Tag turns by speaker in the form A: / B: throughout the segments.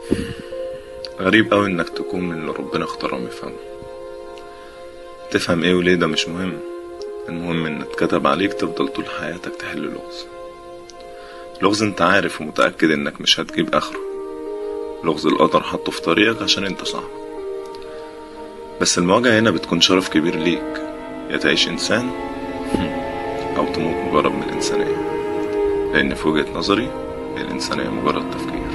A: غريب أوي إنك تكون من اللي ربنا اختارهم يفهموا تفهم إيه وليه ده مش مهم المهم إن اتكتب عليك تفضل طول حياتك تحل لغز لغز انت عارف ومتأكد إنك مش هتجيب آخره لغز القدر حطه في طريقك عشان انت صعب بس المواجهة هنا بتكون شرف كبير ليك يا تعيش إنسان أو تموت مجرد من الإنسانية لأن في وجهة نظري الإنسانية مجرد تفكير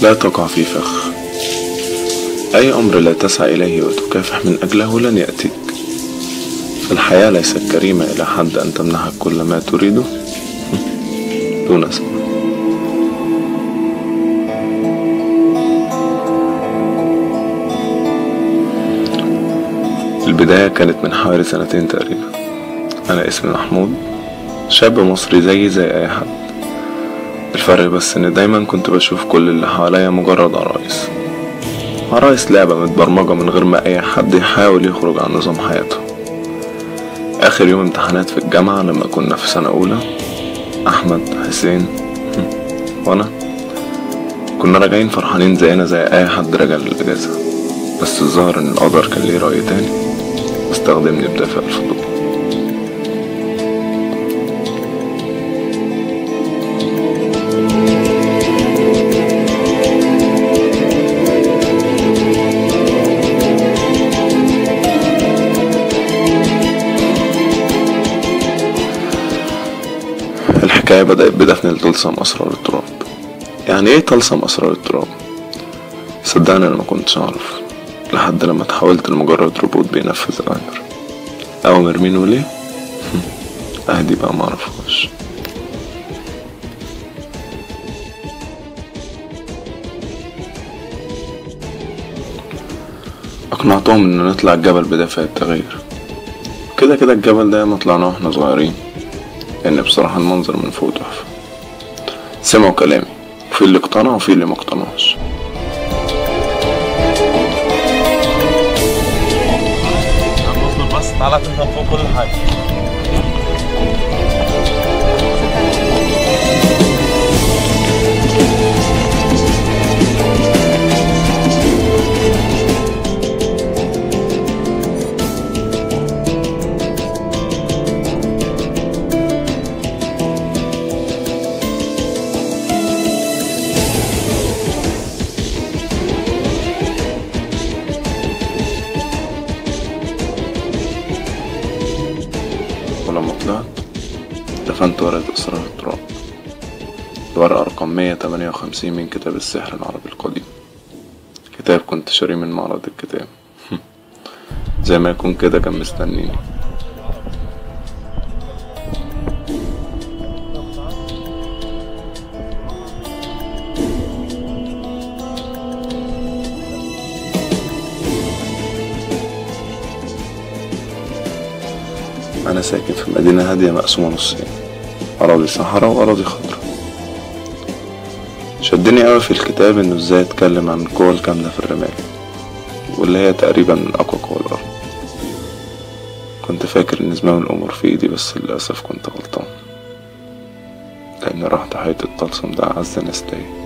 B: لا تقع في فخ أي أمر لا تسعى إليه وتكافح من أجله لن يأتيك فالحياة ليست كريمة إلى حد أن تمنحك كل ما تريده دون سبب البداية كانت من حوالي سنتين تقريبا أنا اسمي محمود شاب مصري زيي زي أي حد الفرق بس إن دايما كنت بشوف كل اللي حواليا مجرد عرايس عرايس لعبة متبرمجة من غير ما أي حد يحاول يخرج عن نظام حياته آخر يوم امتحانات في الجامعة لما كنا في سنة أولى أحمد حسين وأنا كنا راجعين فرحانين زينا زي أي حد راجع للأجازة بس الظاهر إن القدر كان ليه رأي تاني واستخدمني بدافع الفضول الحكاية بدأت بدفن لطلسم أسرار التراب يعني إيه طلسم أسرار التراب؟ صدقني أنا ما كنتش أعرف لحد لما تحولت لمجرد روبوت بينفذ أوامر أوامر مين وليه؟ أهدي بقى معرفهاش أقنعتهم إن نطلع الجبل بدافع التغيير كده كده الجبل ده ما طلعناه واحنا صغيرين لأن بصراحة المنظر من فوق تحفة سمعوا كلامي وفي اللي اقتنع وفي اللي مقتنعش
C: اصبر بس تعالى تفهم فوق كل حاجه
B: ولما طلعت دفنت ورقة أسرار التراب الورقة رقم 158 من كتاب السحر العربي القديم كتاب كنت شاريه من معرض الكتاب زي ما يكون كده كان مستنيني أنا ساكن في مدينة هادية مقسومة نصين أراضي صحراء وأراضي خضراء شدني أوي في الكتاب إنه إزاي يتكلم عن القوى الكاملة في الرمال واللي هي تقريبا من أقوى قوى الأرض كنت فاكر إن زمام الأمور في إيدي بس للأسف كنت غلطان لأن راح ضحية الطلسم ده أعز ناس ليا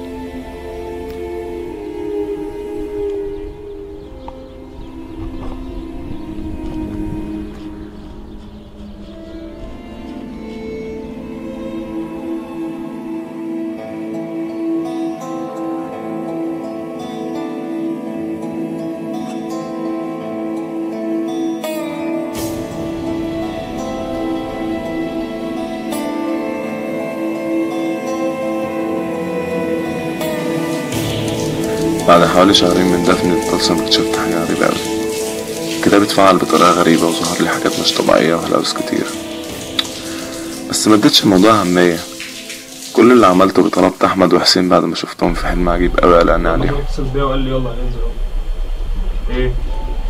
B: بعد حوالي شهرين من دفن الطلسم اكتشفت حاجة غريبة أوي الكتاب اتفعل بطريقة غريبة وظهر لي حاجات مش طبيعية وهلاوس كتير بس ما اديتش الموضوع أهمية كل اللي عملته بطلبت أحمد وحسين بعد ما شفتهم في حلم عجيب أوي قلقني عليهم
C: اتصل بيا وقال لي يلا هننزل اهو. ايه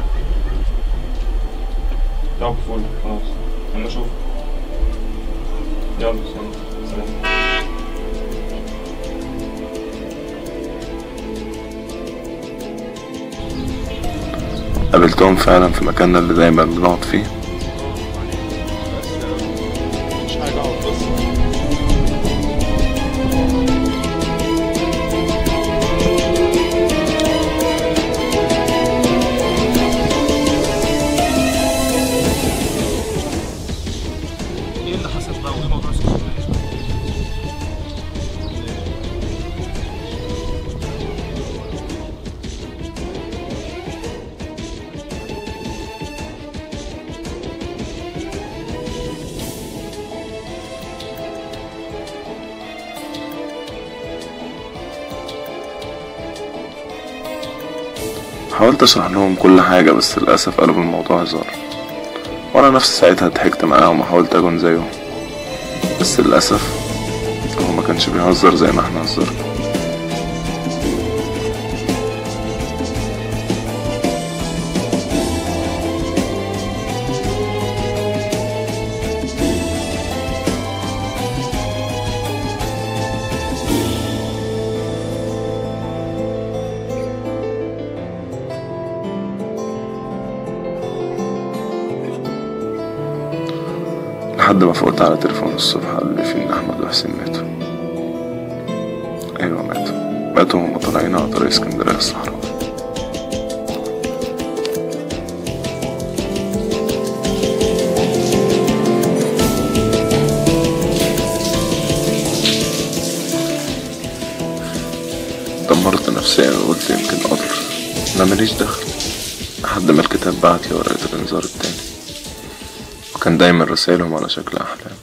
C: طب فل خلاص انا اشوف يلا سلام سلام
B: قابلتهم فعلا في مكاننا اللي دايما بنقعد فيه
C: مش حاجه اهو بس ايه اللي حصل بقى وايه موضوع السوشيال
B: حاولت اشرح لهم كل حاجة بس للأسف قلبوا الموضوع هزار وانا نفسي ساعتها ضحكت معاهم وحاولت اكون زيهم بس للأسف هو ما كانش بيهزر زي ما احنا هزرنا لحد ما فقت على تليفون الصبح قال لي في ان احمد وحسين ماتوا ايوه ماتوا ماتوا وهم طالعين على طريق اسكندريه الصحراوي دمرت نفسيا وقلت يمكن قدر انا ماليش دخل لحد ما الكتاب بعت لي ورقة الانذار التاني وكان دايما رسائلهم على شكل أحلام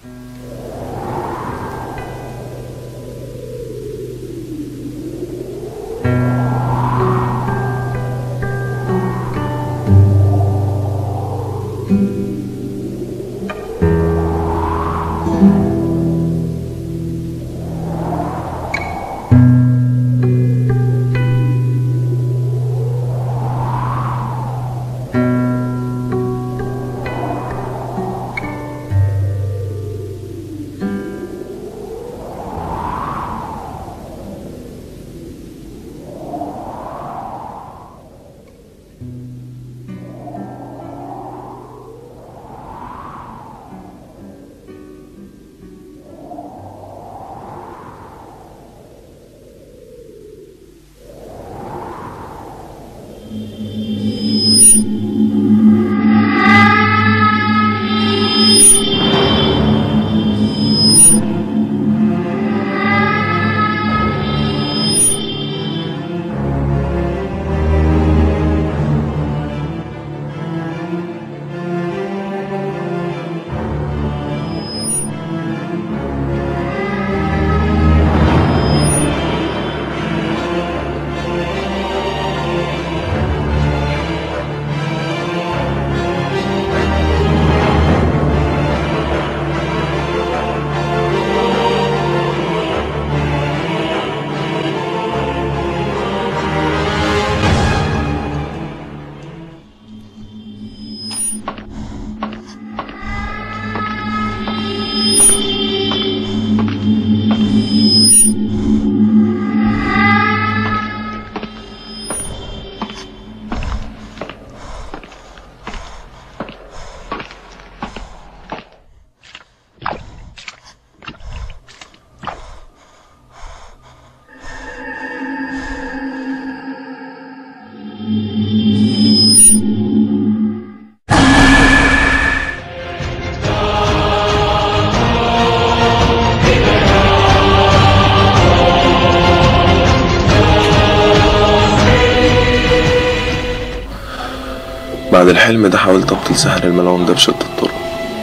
B: بعد الحلم ده حاولت ابطل سحر الملعون ده بشتى الطرق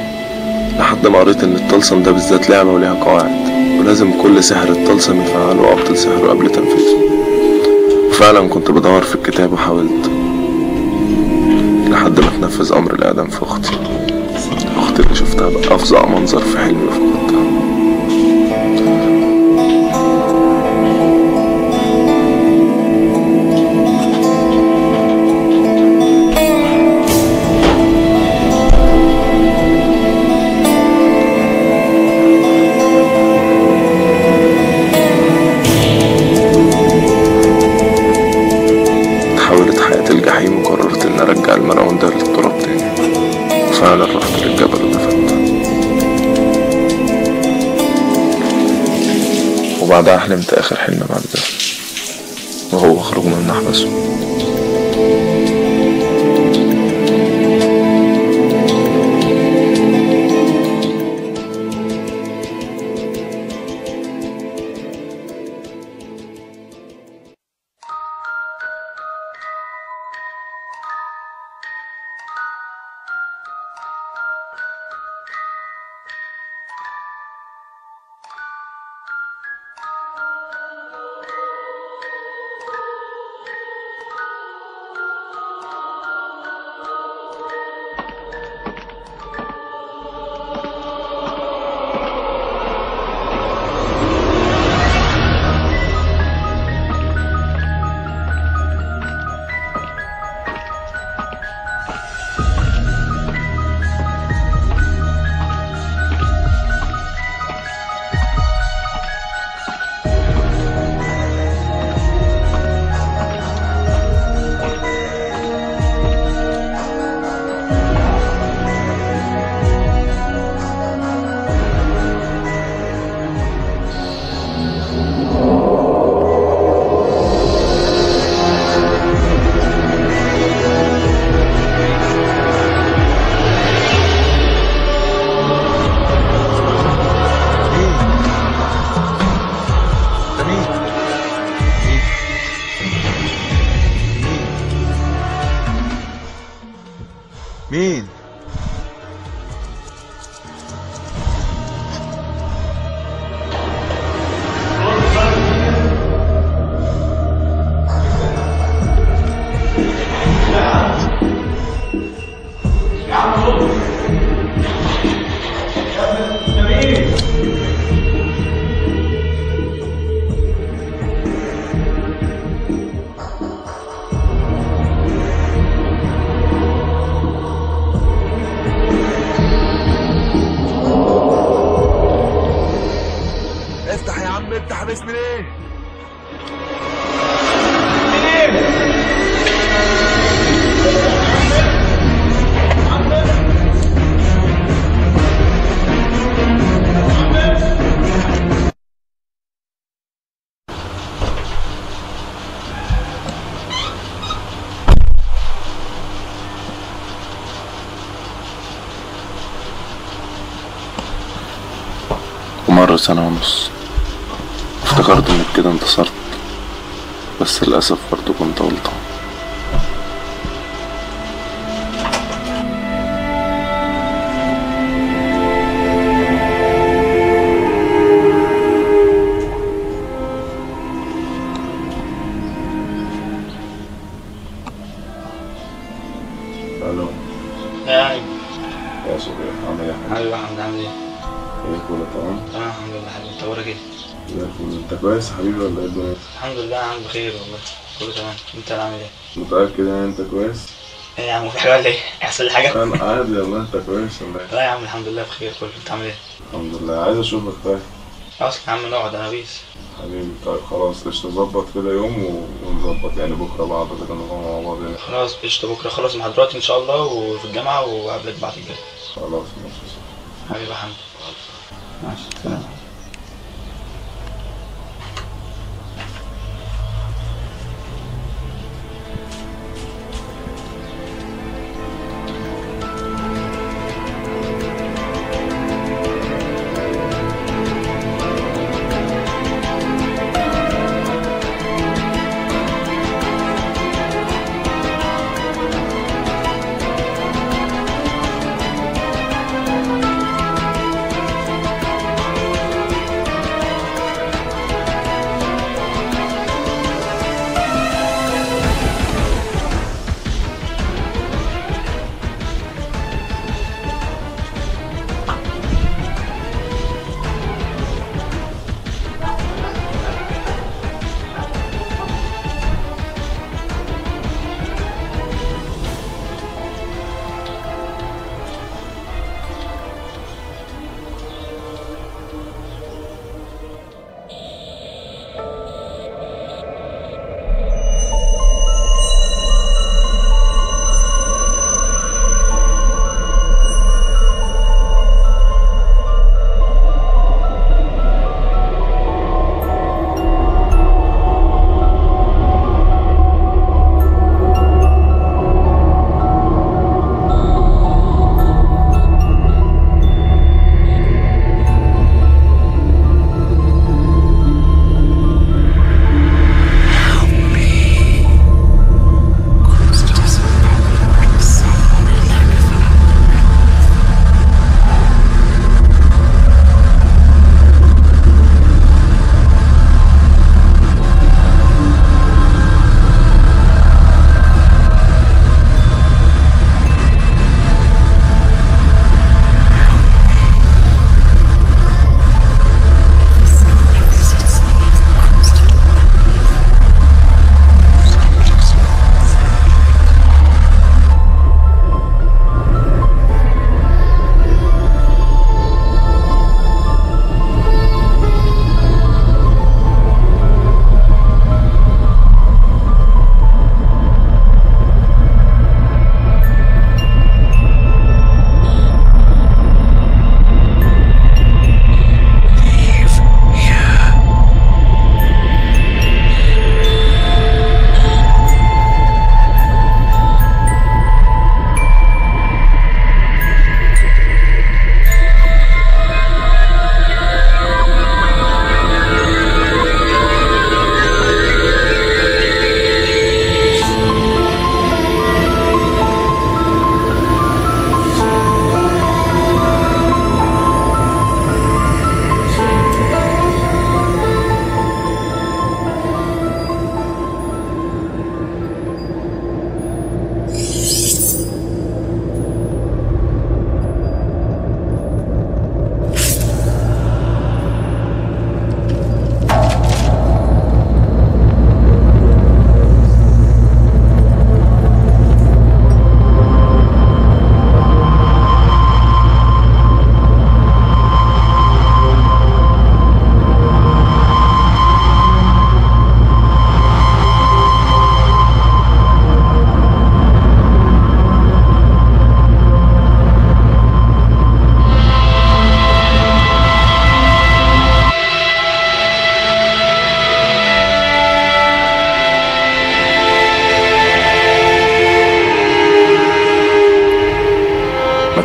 B: لحد ما قريت ان الطلسم ده بالذات لعبة وليها قواعد ولازم كل سحر الطلسم يفعله وابطل سحره قبل تنفيذه وفعلا كنت بدور في الكتاب وحاولت لحد ما تنفذ امر الاعدام في اختي اختي اللي شفتها بافظع منظر في حلمي وفقدتها تحولت حياتي الجحيم وقررت اني ارجع الملعون ده للتراب تاني وفعلا رحت للجبل ودفنت وبعدها حلمت اخر حلم بعد ده وهو خروج من محبسه
D: مين افتح يا عم افتح بسم الله
B: ومر سنة ونص افتكرت انك كده انتصرت بس للأسف برضه كنت غلطان الو
E: يعني
B: يا صديقي عامل ايه يا حبيبي؟
E: حبيبي محمد عامل ايه؟
B: ايه كله تمام؟
E: تمام الحمد لله حبيبي انت وراك ايه؟
B: زي الفل انت كويس يا حبيبي ولا ايه الدنيا؟
E: الحمد لله يا عم بخير والله كله تمام انت عامل ايه؟
B: متأكد يعني انت كويس؟
E: ايه يا عم في حاجه ولا ايه؟ يحصل لي حاجه؟
B: انا عادي والله انت كويس ولا ايه؟
E: لا يا عم الحمد لله بخير كله انت عامل ايه؟
B: الحمد لله عايز اشوفك طيب
E: اصلا يا عم نقعد انا بيس
B: حبيبي طيب خلاص قشطة نظبط كده يوم و- ونظبط يعني بكرة بعض كده نقعد مع بعض يعني
E: خلاص قشطة بكره خلص محاضراتي ان شاء الله وفي الجامعه وقابلك بعد الجاي
B: خلاص ماشي
E: حبيبي يا حمد ماشي سلام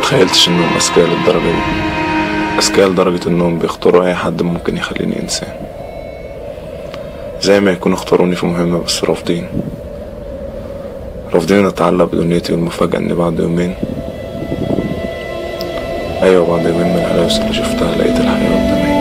B: متخيلتش انهم اذكياء للدرجة دي اذكياء لدرجة انهم بيختاروا اي حد ممكن يخليني انسان زي ما يكونوا اختاروني في مهمة بس رافضين رافضين اتعلق بدنيتي والمفاجأة اني بعد يومين ايوه بعد يومين من الهلاوس اللي شفتها لقيت الحياة قدامي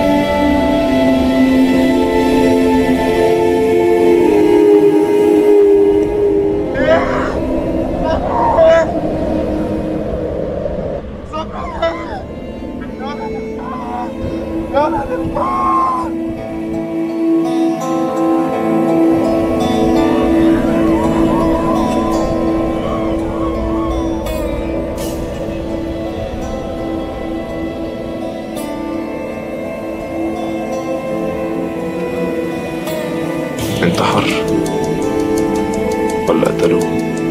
B: انتحر ولا قتلوه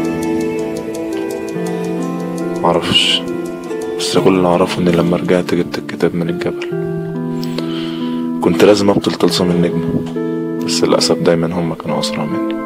B: معرفش بس كل اللي اعرفه اني لما رجعت جبت الكتاب من الجبل كنت لازم ابطل تلصم النجمة بس للأسف دايما هما كانوا أسرع مني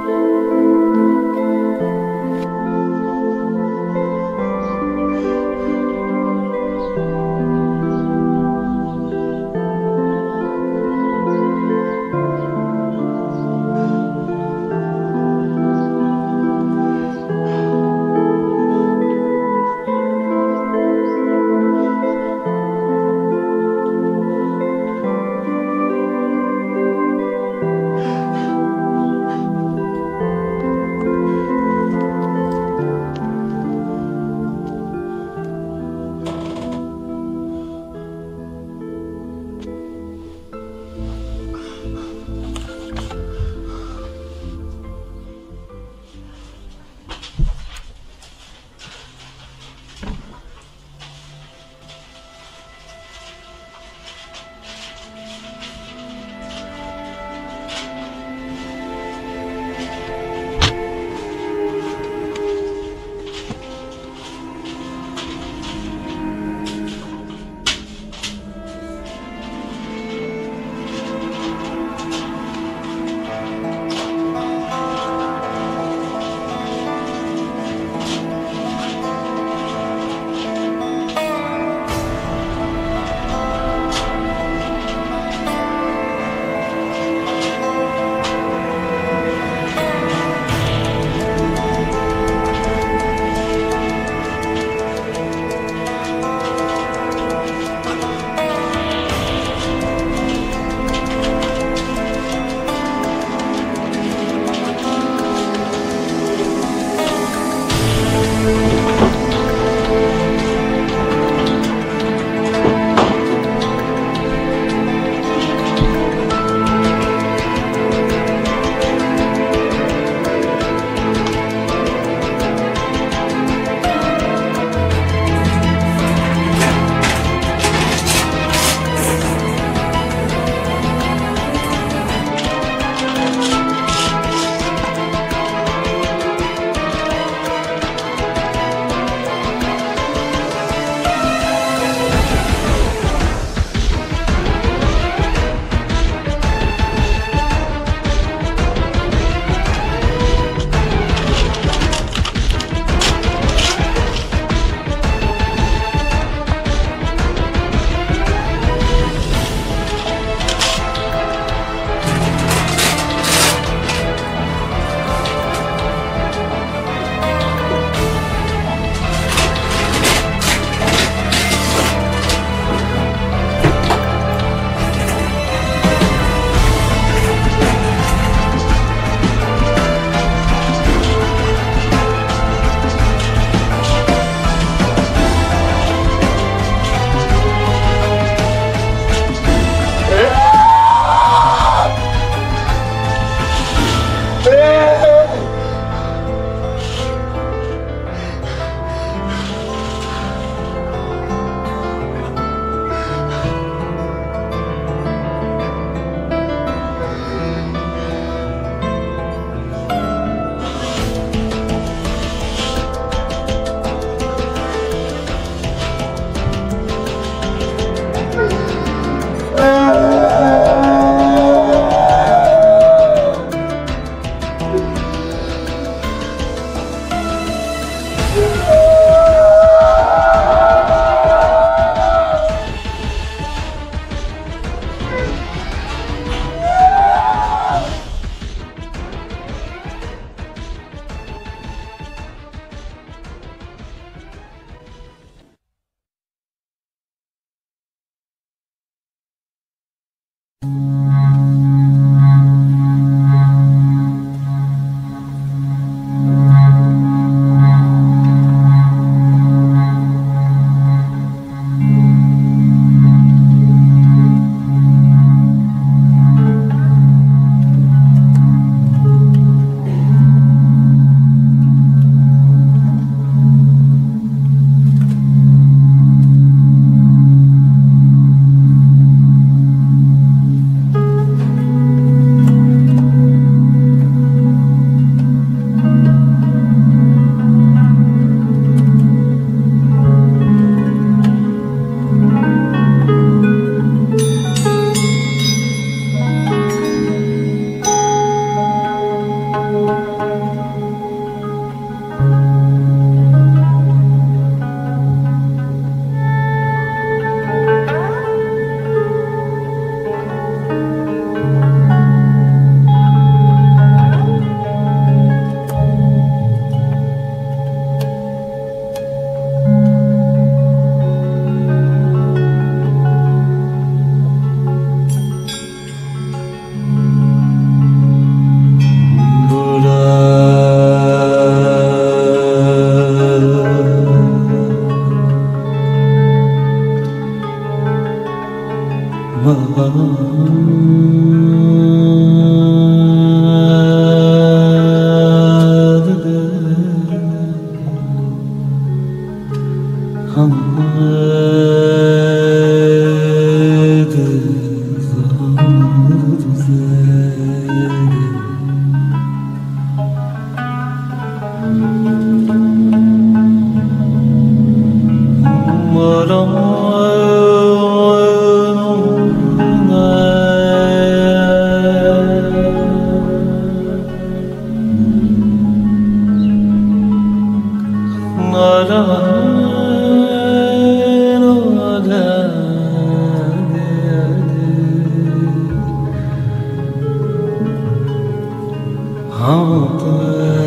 D: हाँ